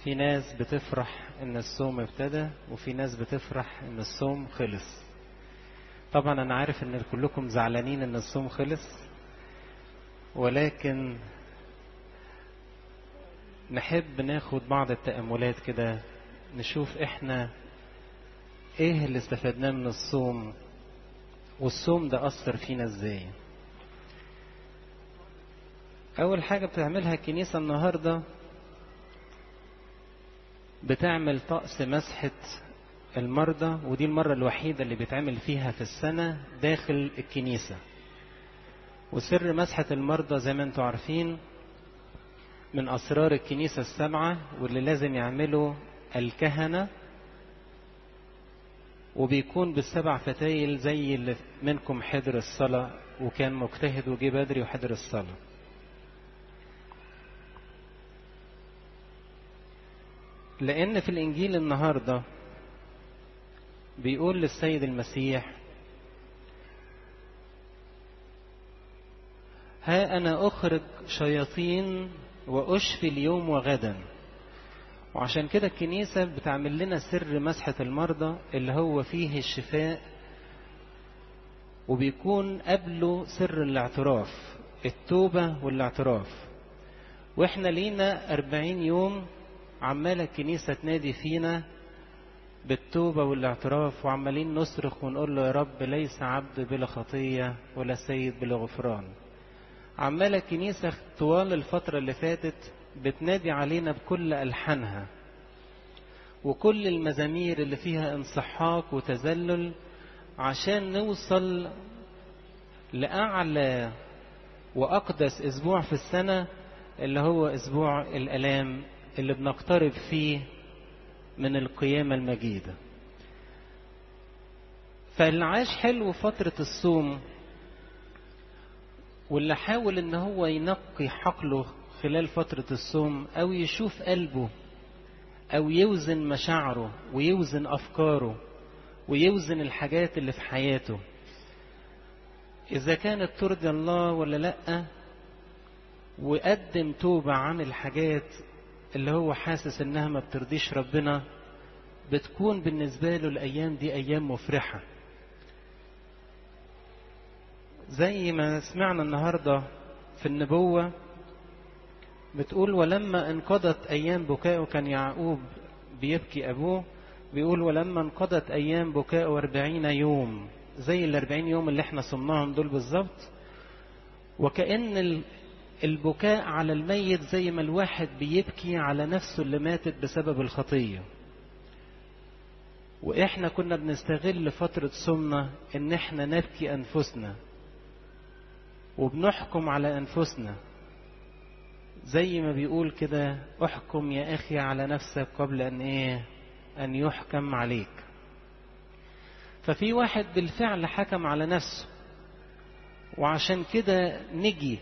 في ناس بتفرح ان الصوم ابتدى وفي ناس بتفرح ان الصوم خلص طبعا انا عارف ان كلكم زعلانين ان الصوم خلص ولكن نحب ناخد بعض التأملات كده نشوف احنا ايه اللي استفدناه من الصوم والصوم ده أثر فينا ازاي أول حاجة بتعملها الكنيسة النهاردة بتعمل طقس مسحة المرضى ودي المرة الوحيدة اللي بيتعمل فيها في السنة داخل الكنيسة وسر مسحة المرضى زي ما انتم عارفين من أسرار الكنيسة السبعة واللي لازم يعمله الكهنة وبيكون بالسبع فتايل زي اللي منكم حضر الصلاة وكان مجتهد وجي بدري وحضر الصلاة لأن في الإنجيل النهاردة بيقول للسيد المسيح ها أنا أخرج شياطين وأشفي اليوم وغدا وعشان كده الكنيسة بتعمل لنا سر مسحة المرضى اللي هو فيه الشفاء وبيكون قبله سر الاعتراف التوبة والاعتراف واحنا لينا أربعين يوم عمالة الكنيسة تنادي فينا بالتوبة والاعتراف وعمالين نصرخ ونقول له يا رب ليس عبد بلا خطية ولا سيد بلا غفران عمالة الكنيسة طوال الفترة اللي فاتت بتنادي علينا بكل ألحانها وكل المزامير اللي فيها انصحاق وتذلل عشان نوصل لأعلى وأقدس أسبوع في السنة اللي هو أسبوع الألام اللي بنقترب فيه من القيامة المجيدة فاللي عاش حلو فترة الصوم واللي حاول ان هو ينقي حقله خلال فترة الصوم او يشوف قلبه او يوزن مشاعره ويوزن افكاره ويوزن الحاجات اللي في حياته اذا كانت ترضي الله ولا لا وقدم توبة عن الحاجات اللي هو حاسس انها ما بترضيش ربنا بتكون بالنسبة له الايام دي ايام مفرحة زي ما سمعنا النهاردة في النبوة بتقول ولما انقضت أيام بكائه كان يعقوب بيبكي أبوه بيقول ولما انقضت أيام بكائه أربعين يوم زي الأربعين يوم اللي احنا صمناهم دول بالظبط وكأن البكاء على الميت زي ما الواحد بيبكي على نفسه اللي ماتت بسبب الخطية وإحنا كنا بنستغل فترة صمنا إن إحنا نبكي أنفسنا وبنحكم على أنفسنا زي ما بيقول كده احكم يا أخي على نفسك قبل أن إيه أن يحكم عليك ففي واحد بالفعل حكم على نفسه وعشان كده نجي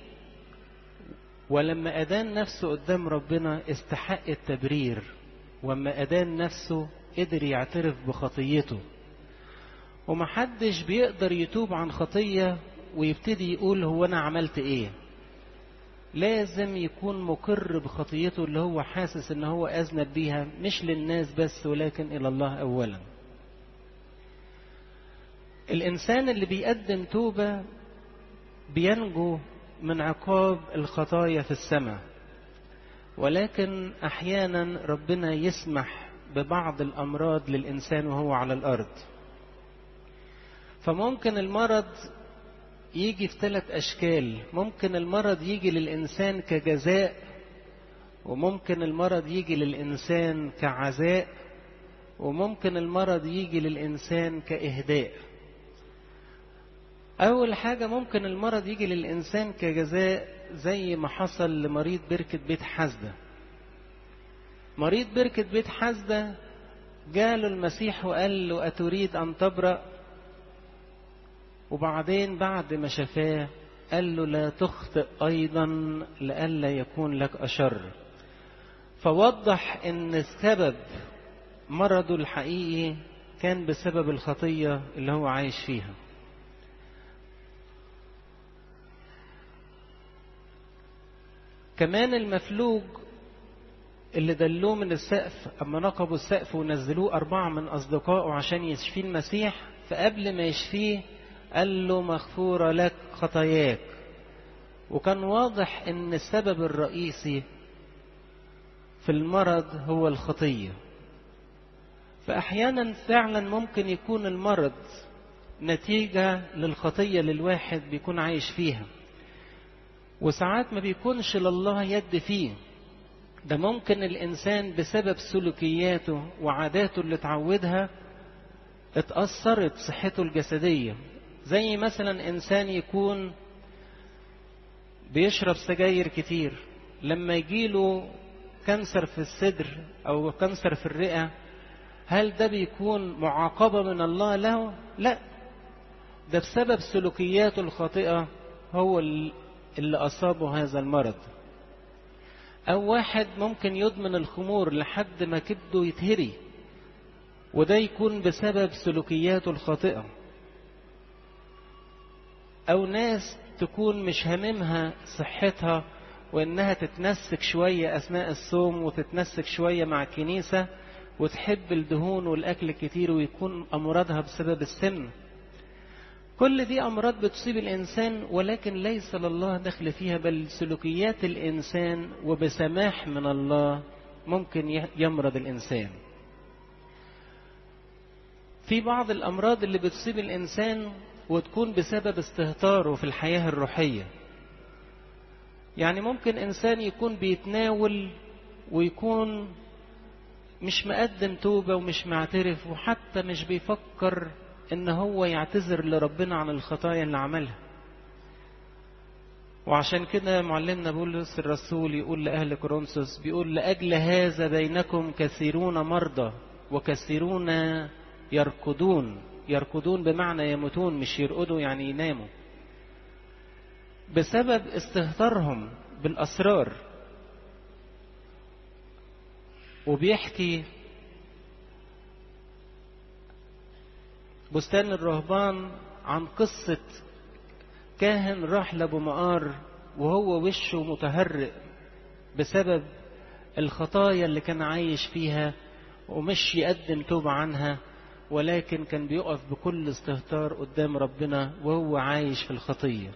ولما أدان نفسه قدام ربنا استحق التبرير وما أدان نفسه قدر يعترف بخطيته ومحدش بيقدر يتوب عن خطية ويبتدي يقول هو أنا عملت إيه لازم يكون مقر بخطيته اللي هو حاسس ان هو أذنب بيها مش للناس بس ولكن إلى الله أولا الإنسان اللي بيقدم توبة بينجو من عقاب الخطايا في السماء ولكن أحيانا ربنا يسمح ببعض الأمراض للإنسان وهو على الأرض فممكن المرض يجي في ثلاث أشكال ممكن المرض يجي للإنسان كجزاء وممكن المرض يجي للإنسان كعزاء وممكن المرض يجي للإنسان كإهداء أول حاجة ممكن المرض يجي للإنسان كجزاء زي ما حصل لمريض بركة بيت حزدة مريض بركة بيت حزدة جاله المسيح وقال له أتريد أن تبرأ وبعدين بعد ما شفاه قال له لا تخطئ أيضا لئلا يكون لك أشر فوضح أن السبب مرضه الحقيقي كان بسبب الخطية اللي هو عايش فيها كمان المفلوج اللي دلوه من السقف أما نقبوا السقف ونزلوه أربعة من أصدقائه عشان يشفيه المسيح فقبل ما يشفيه قال له مغفورة لك خطاياك وكان واضح ان السبب الرئيسي في المرض هو الخطية فأحيانا فعلا ممكن يكون المرض نتيجة للخطية اللي الواحد بيكون عايش فيها وساعات ما بيكونش لله يد فيه ده ممكن الإنسان بسبب سلوكياته وعاداته اللي اتعودها اتأثرت صحته الجسدية زي مثلا إنسان يكون بيشرب سجاير كتير لما يجيله كانسر في الصدر أو كانسر في الرئة هل ده بيكون معاقبة من الله له؟ لا ده بسبب سلوكياته الخاطئة هو اللي أصابه هذا المرض أو واحد ممكن يدمن الخمور لحد ما كبده يتهري وده يكون بسبب سلوكياته الخاطئة أو ناس تكون مش هاممها صحتها وإنها تتنسك شوية أثناء الصوم وتتنسك شوية مع الكنيسة وتحب الدهون والأكل الكتير ويكون أمراضها بسبب السمن كل دي أمراض بتصيب الإنسان ولكن ليس لله دخل فيها بل سلوكيات الإنسان وبسماح من الله ممكن يمرض الإنسان في بعض الأمراض اللي بتصيب الإنسان وتكون بسبب استهتاره في الحياة الروحية يعني ممكن إنسان يكون بيتناول ويكون مش مقدم توبة ومش معترف وحتى مش بيفكر إن هو يعتذر لربنا عن الخطايا اللي عملها وعشان كده معلمنا بولس الرسول يقول لأهل كورنثوس بيقول لأجل هذا بينكم كثيرون مرضى وكثيرون يركضون يركضون بمعنى يموتون مش يرقدوا يعني يناموا بسبب استهتارهم بالأسرار وبيحكي بستان الرهبان عن قصة كاهن راح لأبو مقار وهو وشه متهرئ بسبب الخطايا اللي كان عايش فيها ومش يقدم توبة عنها ولكن كان بيقف بكل استهتار قدام ربنا وهو عايش في الخطية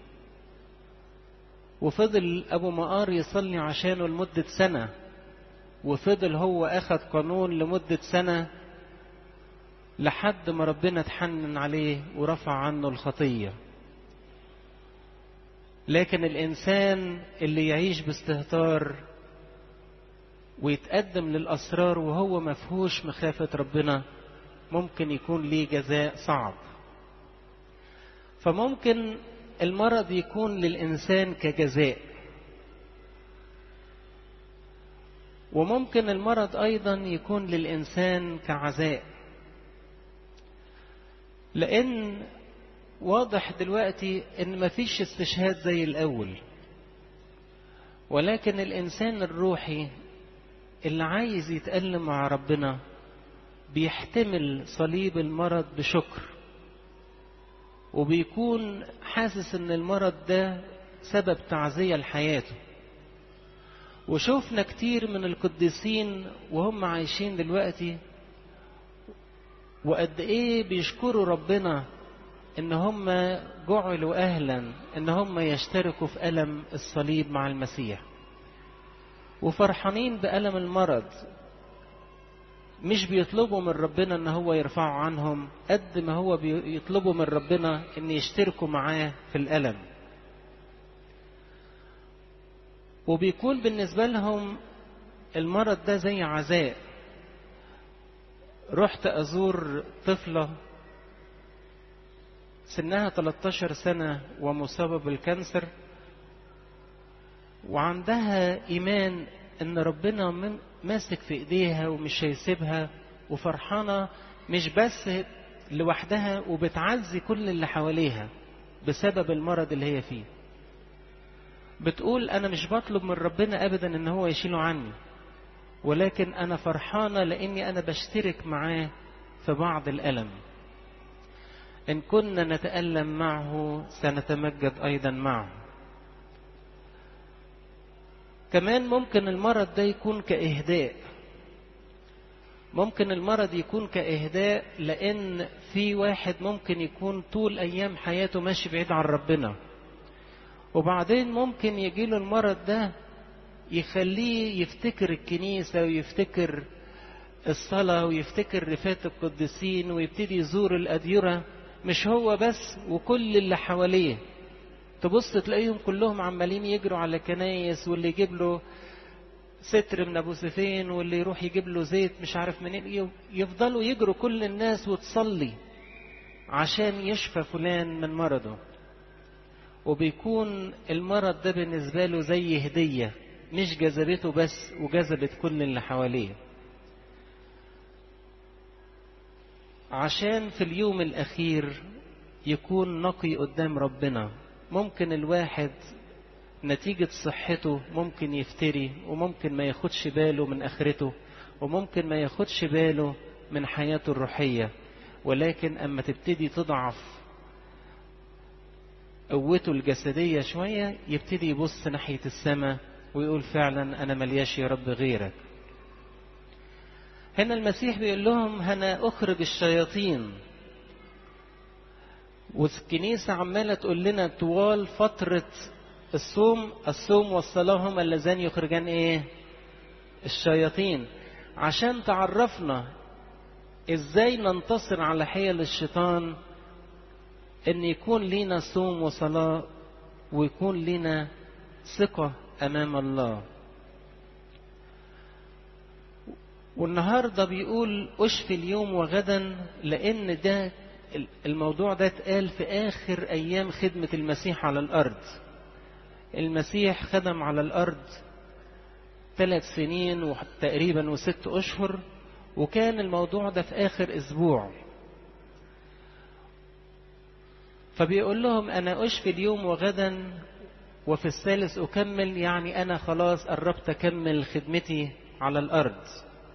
وفضل أبو مقار يصلي عشانه لمدة سنة وفضل هو أخذ قانون لمدة سنة لحد ما ربنا اتحنن عليه ورفع عنه الخطية لكن الإنسان اللي يعيش باستهتار ويتقدم للأسرار وهو مفهوش مخافة ربنا ممكن يكون ليه جزاء صعب فممكن المرض يكون للإنسان كجزاء وممكن المرض أيضا يكون للإنسان كعزاء لأن واضح دلوقتي إن مفيش استشهاد زي الأول ولكن الإنسان الروحي اللي عايز يتألم مع ربنا بيحتمل صليب المرض بشكر وبيكون حاسس ان المرض ده سبب تعزية لحياته وشوفنا كتير من القديسين وهم عايشين دلوقتي وقد ايه بيشكروا ربنا ان هم جعلوا اهلا ان هم يشتركوا في الم الصليب مع المسيح وفرحانين بألم المرض مش بيطلبوا من ربنا ان هو يرفعه عنهم قد ما هو بيطلبوا من ربنا ان يشتركوا معاه في الألم وبيكون بالنسبة لهم المرض ده زي عزاء رحت أزور طفلة سنها 13 سنة ومصابة بالكانسر وعندها إيمان إن ربنا ماسك في إيديها ومش هيسيبها وفرحانة مش بس لوحدها وبتعزي كل اللي حواليها بسبب المرض اللي هي فيه بتقول أنا مش بطلب من ربنا أبدا إن هو يشيله عني ولكن أنا فرحانة لأني أنا بشترك معاه في بعض الألم إن كنا نتألم معه سنتمجد أيضا معه كمان ممكن المرض ده يكون كإهداء ممكن المرض يكون كإهداء لأن في واحد ممكن يكون طول أيام حياته ماشي بعيد عن ربنا وبعدين ممكن يجيله المرض ده يخليه يفتكر الكنيسة ويفتكر الصلاة ويفتكر رفات القديسين ويبتدي يزور الأديرة مش هو بس وكل اللي حواليه تبص تلاقيهم كلهم عمالين يجروا على كنايس واللي يجيب له ستر من ابو سفين واللي يروح يجيب له زيت مش عارف منين يفضلوا يجروا كل الناس وتصلي عشان يشفى فلان من مرضه وبيكون المرض ده بالنسبة له زي هدية مش جذبته بس وجذبت كل اللي حواليه عشان في اليوم الأخير يكون نقي قدام ربنا ممكن الواحد نتيجة صحته ممكن يفتري وممكن ما ياخدش باله من آخرته وممكن ما ياخدش باله من حياته الروحية ولكن أما تبتدي تضعف قوته الجسدية شوية يبتدي يبص ناحية السماء ويقول فعلا أنا ملياش يا رب غيرك هنا المسيح بيقول لهم أنا أخرج الشياطين والكنيسة عمالة تقول لنا طوال فترة الصوم الصوم والصلاة هما اللذان يخرجان ايه الشياطين عشان تعرفنا ازاي ننتصر على حيل الشيطان ان يكون لينا صوم وصلاة ويكون لينا ثقة امام الله والنهاردة بيقول اشفي اليوم وغدا لان ده الموضوع ده اتقال في اخر ايام خدمة المسيح على الارض المسيح خدم على الأرض ثلاث سنين وتقريبا وست أشهر وكان الموضوع ده في آخر أسبوع فبيقول لهم أنا أشفي اليوم وغدا وفي الثالث أكمل يعني أنا خلاص قربت أكمل خدمتي على الأرض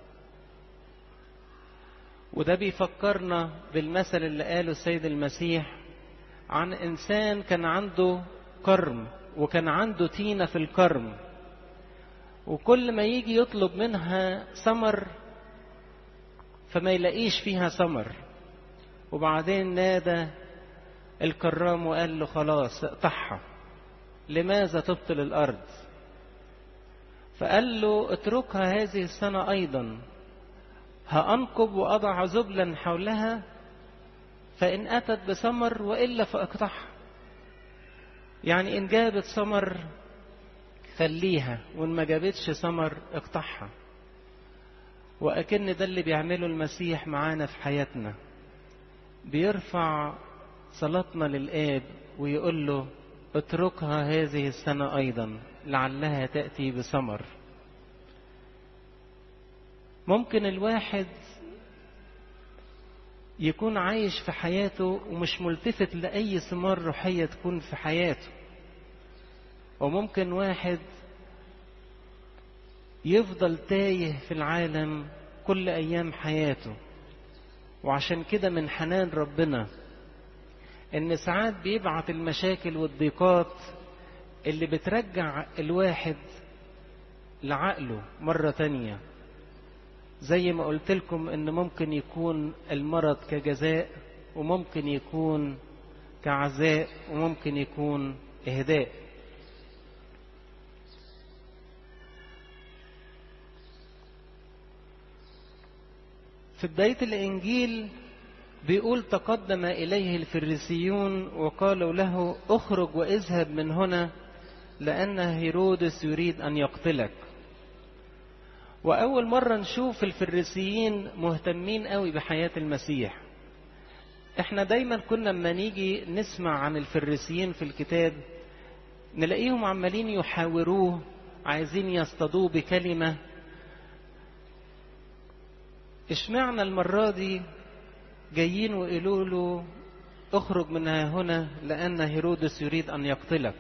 وده بيفكرنا بالمثل اللي قاله السيد المسيح عن إنسان كان عنده كرم وكان عنده تينة في الكرم وكل ما يجي يطلب منها ثمر فما يلاقيش فيها ثمر وبعدين نادى الكرام وقال له خلاص اقطعها لماذا تبطل الأرض فقال له اتركها هذه السنة أيضا هأنقب وأضع زبلا حولها فإن أتت بثمر وإلا فأقطعها يعني إن جابت ثمر خليها وإن ما جابتش ثمر اقطعها وأكن ده اللي بيعمله المسيح معانا في حياتنا بيرفع صلاتنا للآب ويقول له اتركها هذه السنة أيضا لعلها تأتي بثمر ممكن الواحد يكون عايش في حياته ومش ملتفت لأي ثمار روحية تكون في حياته وممكن واحد يفضل تايه في العالم كل أيام حياته وعشان كده من حنان ربنا إن ساعات بيبعت المشاكل والضيقات اللي بترجع الواحد لعقله مرة تانية زي ما قلت لكم ان ممكن يكون المرض كجزاء وممكن يكون كعزاء وممكن يكون اهداء في بداية الانجيل بيقول تقدم اليه الفريسيون وقالوا له اخرج واذهب من هنا لان هيرودس يريد ان يقتلك وأول مرة نشوف الفريسيين مهتمين قوي بحياة المسيح احنا دايما كنا لما نيجي نسمع عن الفريسيين في الكتاب نلاقيهم عمالين يحاوروه عايزين يصطادوه بكلمة اشمعنى المرة دي جايين ويقولوا له اخرج من هنا لأن هيرودس يريد أن يقتلك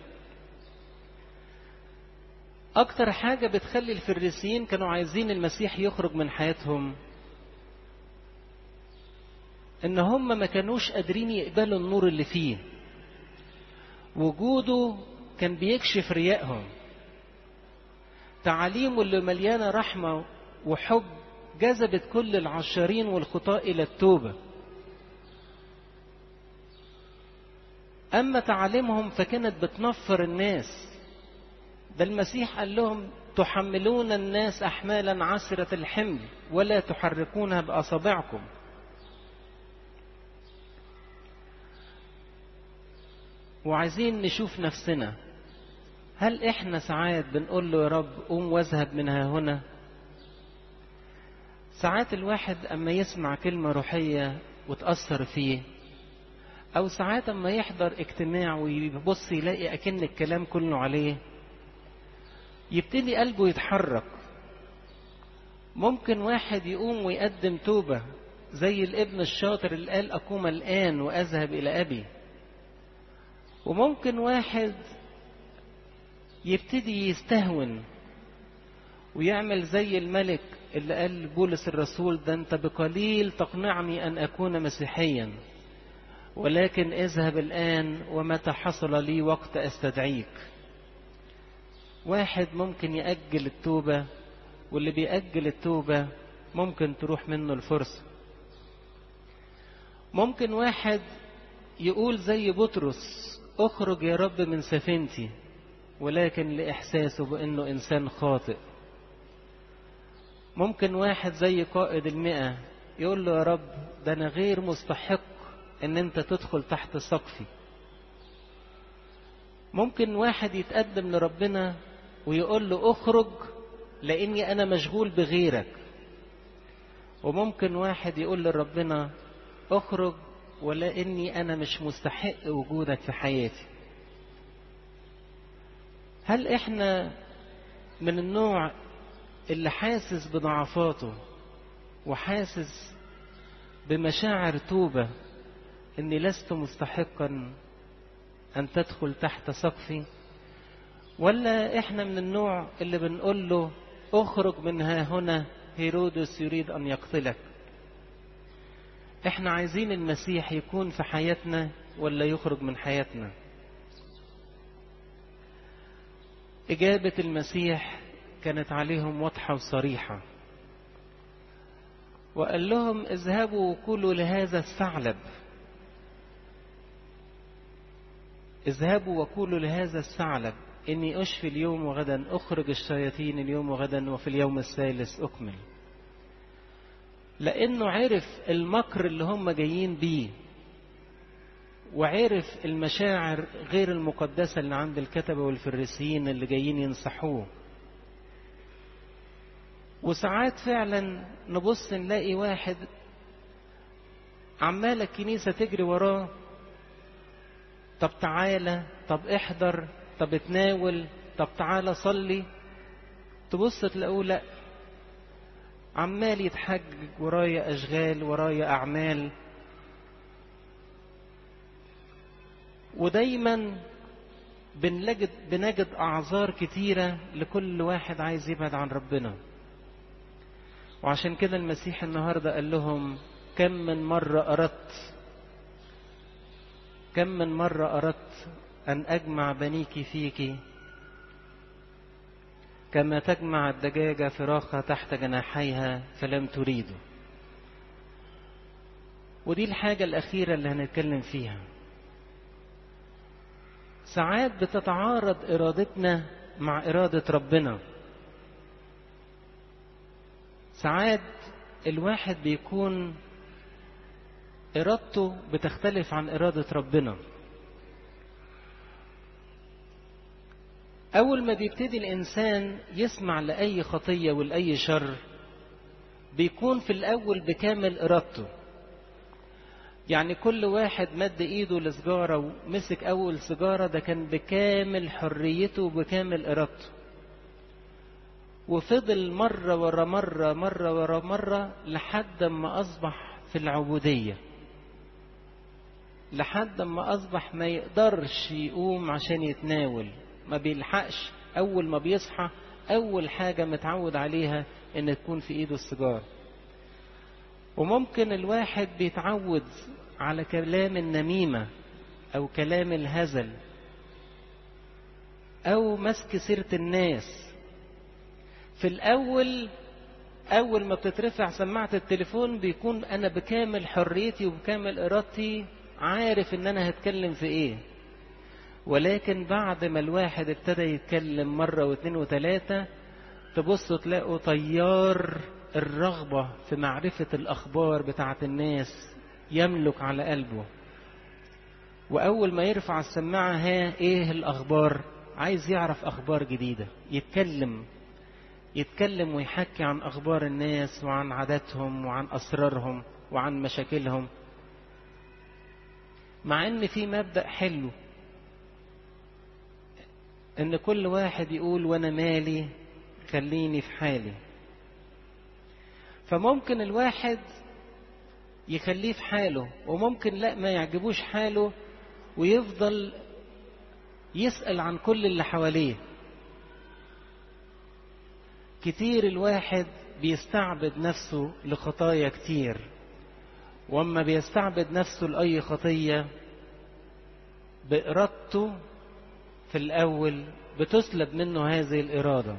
أكتر حاجة بتخلي الفريسيين كانوا عايزين المسيح يخرج من حياتهم إن هم ما كانوش قادرين يقبلوا النور اللي فيه وجوده كان بيكشف ريائهم تعاليمه اللي مليانة رحمة وحب جذبت كل العشارين والخطاء إلى التوبة أما تعاليمهم فكانت بتنفر الناس ده المسيح قال لهم تحملون الناس أحمالا عسرة الحمل ولا تحركونها بأصابعكم وعايزين نشوف نفسنا هل احنا ساعات بنقول له يا رب قوم واذهب منها هنا ساعات الواحد اما يسمع كلمة روحية وتأثر فيه او ساعات اما يحضر اجتماع ويبص يلاقي اكن الكلام كله عليه يبتدي قلبه يتحرك ممكن واحد يقوم ويقدم توبة زي الابن الشاطر اللي قال أقوم الآن وأذهب إلى أبي وممكن واحد يبتدي يستهون ويعمل زي الملك اللي قال بولس الرسول ده انت بقليل تقنعني ان اكون مسيحيا ولكن اذهب الان ومتى حصل لي وقت استدعيك واحد ممكن يأجل التوبة واللي بيأجل التوبة ممكن تروح منه الفرصة ممكن واحد يقول زي بطرس اخرج يا رب من سفينتي ولكن لإحساسه بأنه إنسان خاطئ ممكن واحد زي قائد المئة يقول له يا رب ده أنا غير مستحق أن أنت تدخل تحت سقفي ممكن واحد يتقدم لربنا ويقول له اخرج لاني انا مشغول بغيرك وممكن واحد يقول لربنا اخرج ولاني انا مش مستحق وجودك في حياتي هل احنا من النوع اللي حاسس بضعفاته وحاسس بمشاعر توبة اني لست مستحقا ان تدخل تحت سقفي ولا احنا من النوع اللي بنقول له اخرج من ها هنا هيرودس يريد ان يقتلك احنا عايزين المسيح يكون في حياتنا ولا يخرج من حياتنا اجابة المسيح كانت عليهم واضحة وصريحة وقال لهم اذهبوا وكلوا لهذا الثعلب اذهبوا وكلوا لهذا الثعلب إني أشفي اليوم وغدا أخرج الشياطين اليوم وغدا وفي اليوم الثالث أكمل لأنه عرف المكر اللي هم جايين بيه وعرف المشاعر غير المقدسة اللي عند الكتبة والفريسيين اللي جايين ينصحوه وساعات فعلا نبص نلاقي واحد عمالة الكنيسة تجري وراه طب تعالى طب احضر طب اتناول طب تعالى صلي تبص تلاقوه لا عمال يتحجج ورايا اشغال ورايا اعمال ودايما بنجد بنجد اعذار كتيره لكل واحد عايز يبعد عن ربنا وعشان كده المسيح النهارده قال لهم كم من مره اردت كم من مره اردت أن أجمع بنيك فيك كما تجمع الدجاجة فراخها تحت جناحيها فلم تريده ودي الحاجة الأخيرة اللي هنتكلم فيها ساعات بتتعارض إرادتنا مع إرادة ربنا ساعات الواحد بيكون إرادته بتختلف عن إرادة ربنا أول ما بيبتدي الإنسان يسمع لأي خطية ولأي شر بيكون في الأول بكامل إرادته يعني كل واحد مد إيده لسجارة ومسك أول سجارة ده كان بكامل حريته وبكامل إرادته وفضل مرة ورا مرة مرة ورا مرة لحد ما أصبح في العبودية لحد ما أصبح ما يقدرش يقوم عشان يتناول ما بيلحقش أول ما بيصحى أول حاجة متعود عليها إن تكون في إيده السيجار وممكن الواحد بيتعود على كلام النميمة أو كلام الهزل أو مسك سيرة الناس في الأول أول ما بتترفع سماعة التليفون بيكون أنا بكامل حريتي وبكامل إرادتي عارف إن أنا هتكلم في إيه ولكن بعد ما الواحد ابتدى يتكلم مرة واثنين وثلاثة تبصوا تلاقوا طيار الرغبة في معرفة الأخبار بتاعة الناس يملك على قلبه وأول ما يرفع السماعة ها إيه الأخبار عايز يعرف أخبار جديدة يتكلم يتكلم ويحكي عن أخبار الناس وعن عاداتهم وعن أسرارهم وعن مشاكلهم مع إن في مبدأ حلو إن كل واحد يقول وأنا مالي خليني في حالي فممكن الواحد يخليه في حاله وممكن لا ما يعجبوش حاله ويفضل يسأل عن كل اللي حواليه كتير الواحد بيستعبد نفسه لخطايا كتير واما بيستعبد نفسه لأي خطية بإرادته في الأول بتسلب منه هذه الإرادة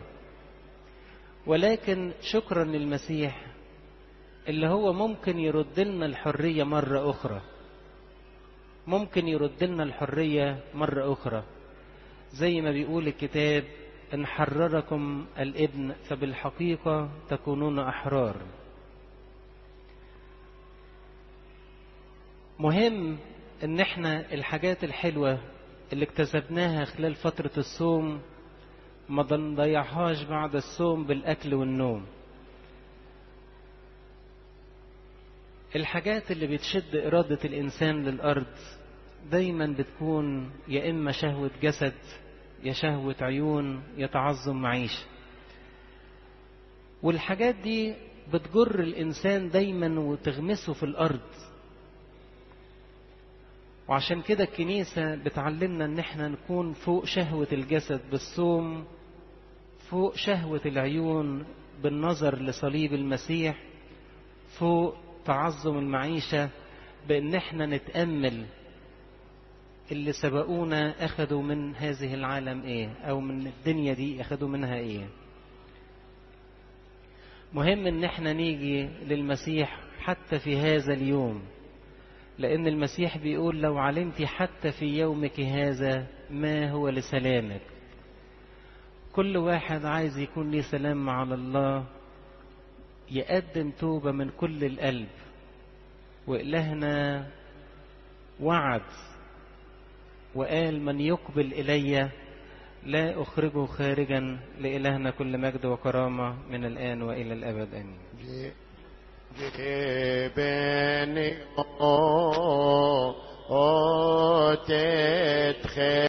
ولكن شكرا للمسيح اللي هو ممكن يرد لنا الحرية مرة أخرى ممكن يرد لنا الحرية مرة أخرى زي ما بيقول الكتاب إن حرركم الابن فبالحقيقة تكونون أحرار مهم إن احنا الحاجات الحلوة اللي اكتسبناها خلال فترة الصوم ما نضيعهاش بعد الصوم بالأكل والنوم الحاجات اللي بتشد إرادة الإنسان للأرض دايما بتكون يا إما شهوة جسد يا شهوة عيون يا تعظم معيشة والحاجات دي بتجر الإنسان دايما وتغمسه في الأرض وعشان كده الكنيسة بتعلمنا ان احنا نكون فوق شهوة الجسد بالصوم فوق شهوة العيون بالنظر لصليب المسيح فوق تعظم المعيشة بان احنا نتأمل اللي سبقونا اخذوا من هذه العالم ايه او من الدنيا دي اخذوا منها ايه مهم ان احنا نيجي للمسيح حتى في هذا اليوم لأن المسيح بيقول لو علمت حتى في يومك هذا ما هو لسلامك كل واحد عايز يكون ليه سلام مع الله يقدم توبة من كل القلب وإلهنا وعد وقال من يقبل إلي لا أخرجه خارجا لإلهنا كل مجد وكرامة من الآن وإلى الأبد آمين جبني او تتخيل